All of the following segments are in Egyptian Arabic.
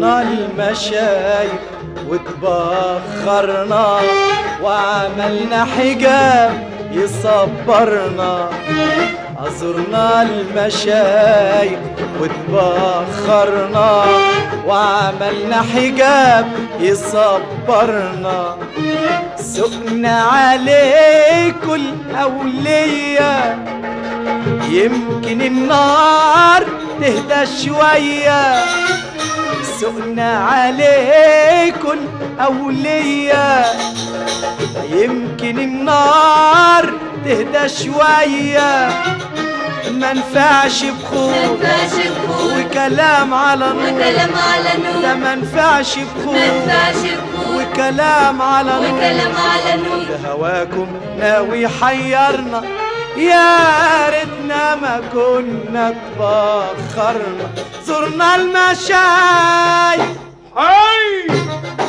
زرنا المشايخ وتبخرنا وعملنا حجاب يصبرنا أزرنا المشايخ وتبخرنا وعملنا حجاب يصبرنا سقنا عليه كل أولية يمكن النار تهدى شوية سقنا عليه كل أولية يمكن النار تهدى شوية ما نفعش بخوف منفعش بخوف وكلام على نور وكلام على ده نور ما نفعش بخوف منفعش بخوف وكلام على نور وكلام على نور ده هواكم ناوي يحيرنا يا ريتنا ما كنا تبخرنا زرنا المشايخ هاي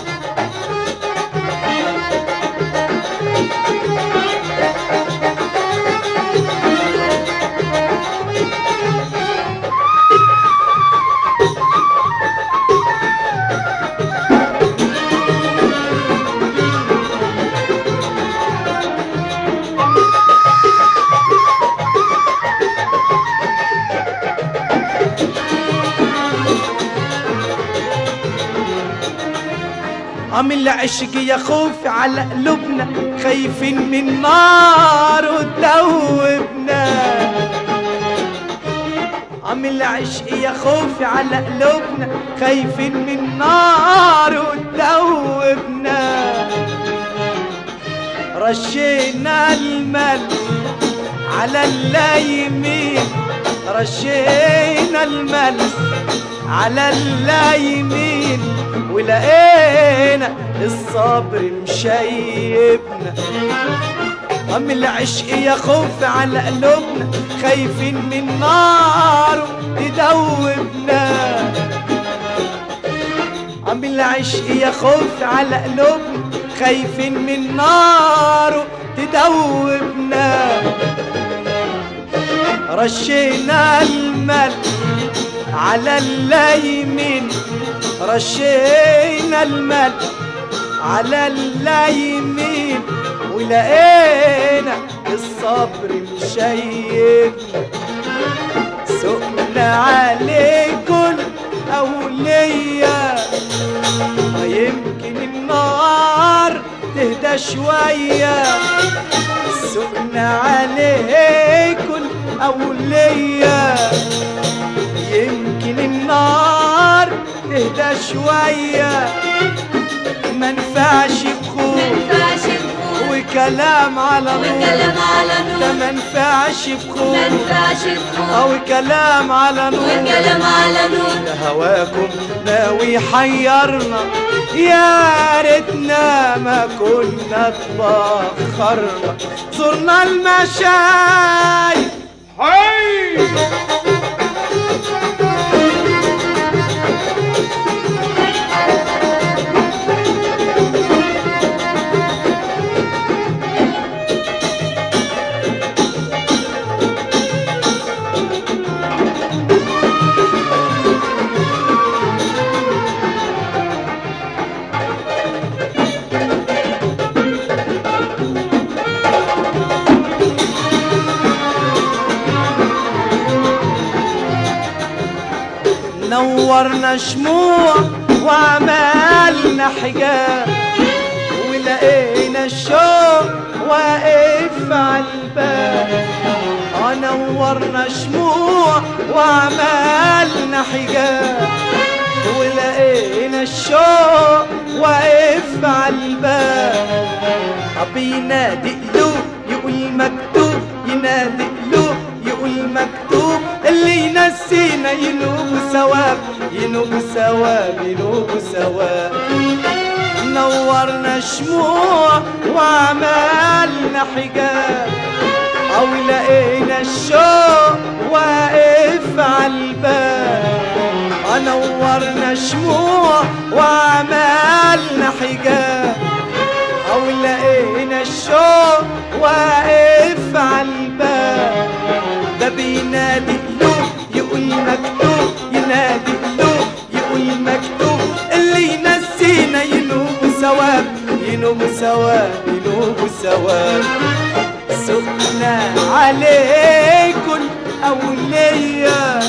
عامل عشق يا خوف على قلوبنا خايفين من نار وتدوبنا عامل عشق يا خوف على قلوبنا خايفين من نار وتدوبنا رشينا المل على اللايمين رشينا المل على اللايمين ولقينا الصبر مشيبنا أم العشق يا خوف على قلوبنا خايفين من نار تدوبنا عم العشق يا خوف على قلوبنا خايفين من نار تدوبنا رشينا المل على اللايمين رشينا المل على اللايمين ولقينا الصبر مشيبنا سقنا عليه كل أولية يمكن النار تهدى شوية سقنا عليه كل أولية يمكن النار تهدى شوية ما نفعش بخوف منفعش بخوف وكلام على نور وكلام على ده نور ما نفعش بخوف منفعش بخوف او كلام على نور وكلام على نور ده هواكم ناوي يحيرنا يا ريتنا ما كنا اتبخرنا زرنا المشايخ هاي نورنا شموع وعملنا حجاب ولقينا الشوق واقف على الباب آه نورنا شموع وعملنا حجاب ولقينا الشوق واقف على الباب آه بينادي قلوب يقول مكتوب ينادي قلوب يقول مكتوب اللي ينسينا ينوب ثواب ينوب ثواب ينوب ثواب نورنا شموع وعملنا حجاب او لقينا الشوق واقف على الباب نورنا شموع وعملنا حجاب او لقينا الشوق واقف على الباب ده بينادي قلوب يقول مكتوب ينادي قلوب يقول مكتوب سوا قلوب سوا سقنا عليكم أولية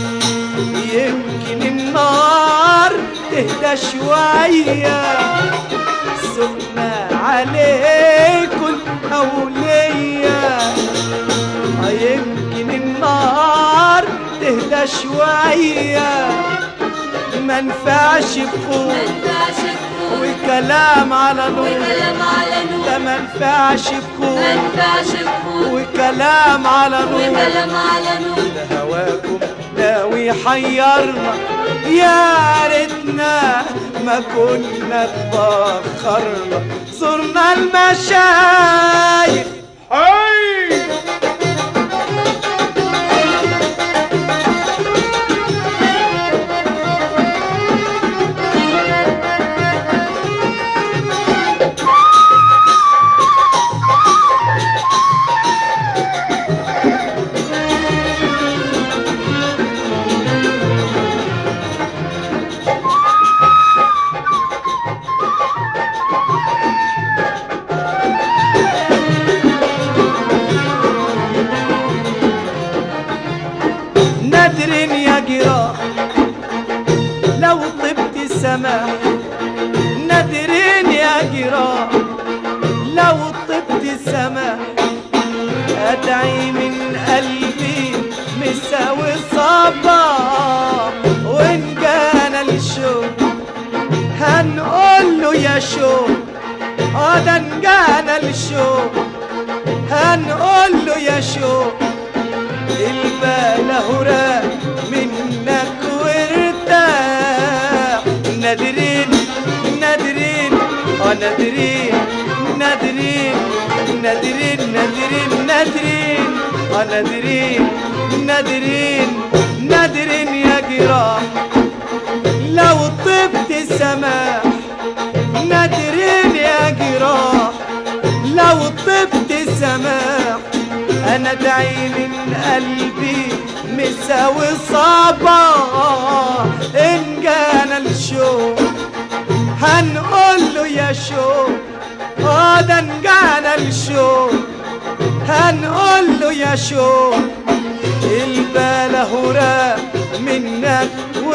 يمكن النار تهدى شوية سقنا عليكم أولية آه يمكن النار تهدى شوية ما نفعش بخوف منفعش بخوف وكلام على نور وكلام على نور ده ما نفعش بخوف منفعش بخوف وكلام على نور وكلام على نور ده هواكم ناوي يحيرنا يا ريتنا ما كنا اتبخرنا زرنا المشايخ هاي نادر يا جراح لو طبت سماح نادر يا جراح لو طبت سماح أدعي من قلبي مساوي صباح وإن كان الشوق هنقول له يا شوق اه ده إن كان الشوق هنقول له يا شوق البال هراء منك وارتاح نادرين نادرين اه نادرين نادرين نادرين نادرين نادرين اه نادرين نادرين نادرين يا جراح لو طبت سماح نادرين يا جراح لو طبت سماح انا ادعي من قلبي مساوي صباح ان جانا الشوق هنقول له يا شوق اه ده ان جانا الشوق هنقول له يا شوق البال هراء منك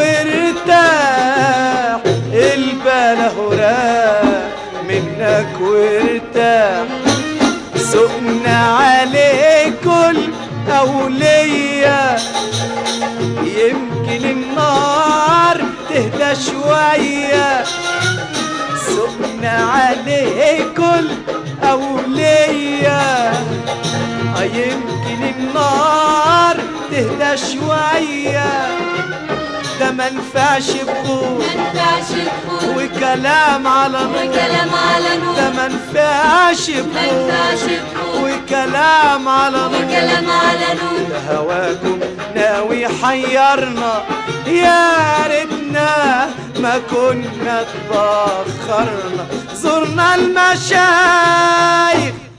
وارتاح البال هراء منك وارتاح سقنا عليك الأولية يمكن النار تهدى شوية سقنا عليك الأولية آه يمكن النار تهدى شوية ده منفعش بخوف منفعش بخوف وكلام على نور وكلام على نور ده منفعش بخوف منفعش بخوف وكلام على نور وكلام على نور ده هواكم ناوي يحيرنا يا ريتنا ما كنا اتبخرنا زرنا المشايخ